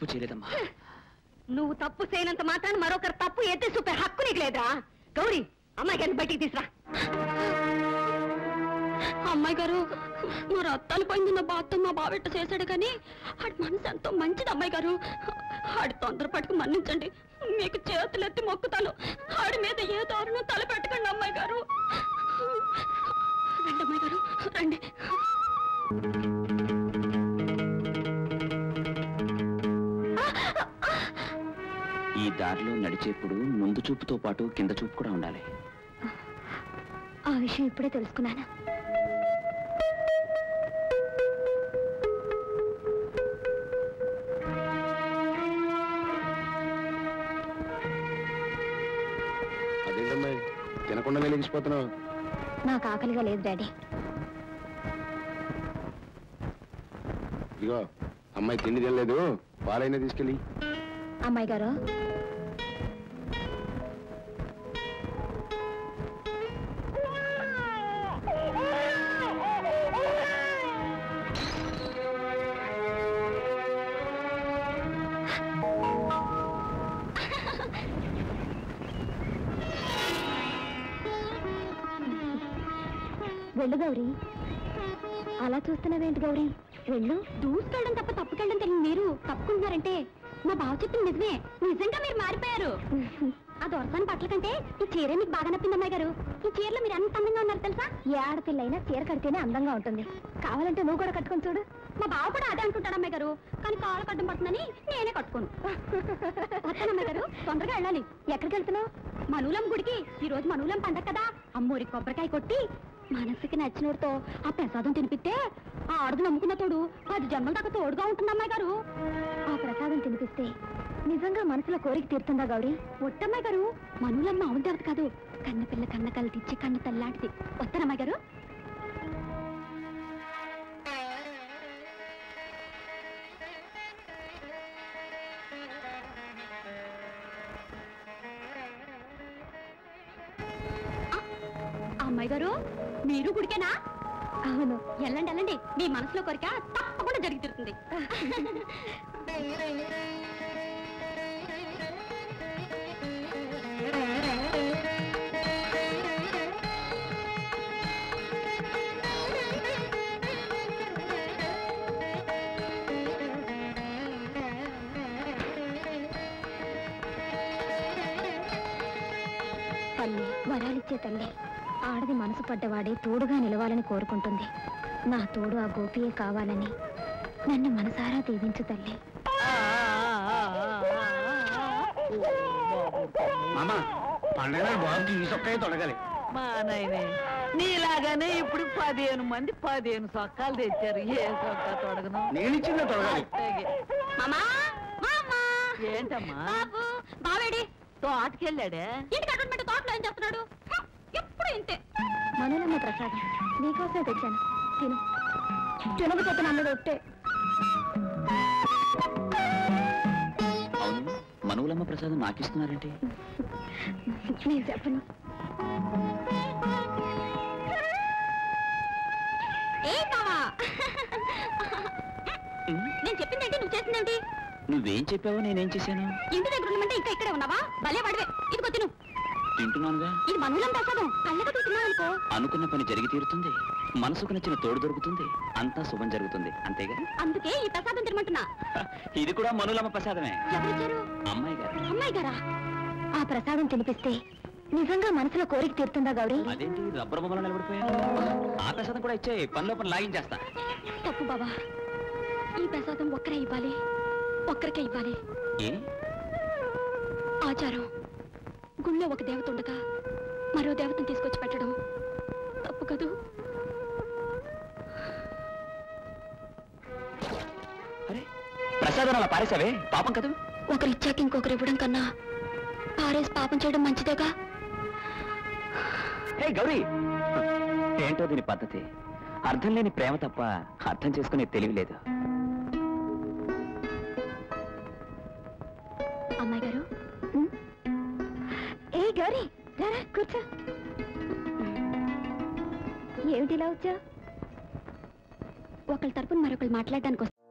చేయలేదమ్మా నువ్వు తప్పు చేయనంత మాత్రాన్ని మరొకరు తప్పు ఎత్తి చూపే హక్కు నీకు లేదా గౌరీ అమ్మాయి గారిని బయటికి తీసురా అమ్మాయి గారు మా రత్తాలు పోయింది నా బాత్తో మా బాబెట్ట చేశాడు కానీ ఆడి మనసు ఎంతో మంచిది అమ్మాయి గారు ఆడి తొందరపట్టుకు మన్నించండి మీకు చేతులెత్తి మొక్కుతాను ఆడి మీద ఏ దారుణం తల పెట్టకండి అమ్మాయి గారు రండి అమ్మాయి గారు రండి ఈ దారిలో నడిచేప్పుడు ముందు చూపుతో పాటు కింద చూపు కూడా ఉండాలి ఆ విషయం ఇప్పుడే తెలుసుకున్నాను అదేంటమ్మాయి తినకుండానే లెగిసిపోతున్నావు నాకు ఆకలిగా లేదు డాడీ ఇదిగో అమ్మాయి తిండి తినలేదు పాలైనా తీసుకెళ్ళి అమ్మాయి గారు వెళ్ళు గౌరీ అలా చూస్తున్నావేంటి గౌరీ వెళ్ళు దూసుకెళ్ళడం తప్ప తప్పుకెళ్ళడం తెలియదు మీరు తప్పుకుంటున్నారంటే మా బావ చెప్పింది నిజమే నిజంగా మీరు మారిపోయారు ఆ దొరసాని బట్టల కంటే ఈ చీర మీకు బాగా నప్పింది అమ్మాయి గారు ఈ చీరలో మీరు ఎంత అందంగా ఉన్నారు తెలుసా ఏ ఆడపిల్లైనా చీర కడితేనే అందంగా ఉంటుంది కావాలంటే నువ్వు కూడా కట్టుకొని చూడు మా బావ కూడా అదే అంటుంటాడు అమ్మాయి గారు కానీ కాళ్ళు కట్టం పడుతుందని నేనే కట్టుకోను వస్తాను అమ్మాయి గారు తొందరగా వెళ్ళాలి ఎక్కడికి వెళ్తున్నావు మనూలం గుడికి ఈ రోజు మనూలం పండగ కదా అమ్మోరి కొబ్బరికాయ కొట్టి మనసుకి నచ్చినోడితో ఆ ప్రసాదం తినిపిస్తే ఆ ఆడుగు నమ్ముకున్న తోడు పది జన్మల దాకా తోడుగా ఉంటుంది అమ్మాయి గారు ఆ ప్రసాదం తినిపిస్తే నిజంగా మనసులో కోరిక తీరుతుందా గౌరీ ఒట్టమ్మాయి గారు మనూలమ్మ అవును దేవత కాదు కన్నపిల్ల కన్న కళ్ళు తెచ్చి కన్న తల్లాంటిది వస్తానమ్మాయి గారు ఆ అమ్మాయి గారు మీరు గుడికేనా అవును వెళ్ళండి వెళ్ళండి మీ మనసులో కోరిక తప్పకుండా జరిగి తీరుతుంది తల్లి వరాలిచ్చే తల్లి ఆడది మనసు పడ్డవాడే తోడుగా నిలవాలని కోరుకుంటుంది నా తోడు ఆ గోపియే కావాలని నన్ను మనసారా దీవించు తల్లి మామ పండగ బాబు ఈ సొక్కాయ తొడగాలి మా నాయనే నీలాగానే ఇప్పుడు పదిహేను మంది పదిహేను సొక్కాలు తెచ్చారు ఏ సొక్కా తొడగను నేను ఇచ్చిందే తొడగాలి అట్టాగే. మామా మామా ఏంటమ్మా బాబు బావేడి తోటకెళ్ళాడే ఇంటికి అటువంటి తోటలో ఏం చేస్తున్నాడు హ, ఎప్పుడు ఇంతే మనోనమ్మ ప్రసాదం నీకోసం తెచ్చాను తిను తినకపోతే నా మీద ఒట్టే అవును మనవులమ్మ ప్రసాదం నాకిస్తున్నారేంటి నేను చెప్పను ఏ బావా ఉమ్, నేను చెప్పిందేంటి నువ్వు చేసిందేంటి నువ్వేం చెప్పావో నేనేం చేశాను ఇంటి దగ్గర ఉండమంటే ఇంకా ఇక్కడే ఉన్నావా భలే వాడివే ఇదిగో తిను తింటున్నానుగా ఇది మనూలం ప్రసాదం కళ్ళకు తిన్నావనుకో అనుకున్న పని జరిగి తీరుతుంది మనసుకు నచ్చిన తోడు దొరుకుతుంది అంతా శుభం జరుగుతుంది అంతేగా అందుకే ఈ ప్రసాదం తినమంటున్నా హ, ఇది కూడా మనవులమ్మ ప్రసాదమే ఎవరిచ్చారు అమ్మాయి గారు అమ్మాయి గారా ఆ ప్రసాదం తినిపిస్తే నిజంగా మనసులో కోరిక తీరుతుందా గౌరీ అదేంటి రబ్బర్ బొమ్మలో నిలబడిపోయాను ఆ ప్రసాదం కూడా ఇచ్చే పనిలో పని లాగించేస్తా తప్పు బాబా ఈ ప్రసాదం ఒక్కరే ఇవ్వాలి ఒక్కరికే ఇవ్వాలి ఏ ఆచారం గుళ్ళో ఒక దేవత ఉండగా మరో దేవతను తీసుకొచ్చి పెట్టడం తప్పు కదూ అరే ప్రసాదం అలా పారేసావే పాపం కదా ఒకరు ఇచ్చాక ఇంకొకరు ఇవ్వడం కన్నా పారేసి పాపం చేయడం మంచిదేగా హే గౌరీ ఏంటో దీని పద్ధతి అర్థం లేని ప్రేమ తప్ప అర్థం చేసుకునే తెలివి లేదు అమ్మాయి గారు ఉమ్. ఏ గౌరీ రారా కూర్చో ఏమిటి ఇలా వచ్చా ఒకళ్ళ తరపున మరొకళ్ళు మాట్లాడడానికి వస్తా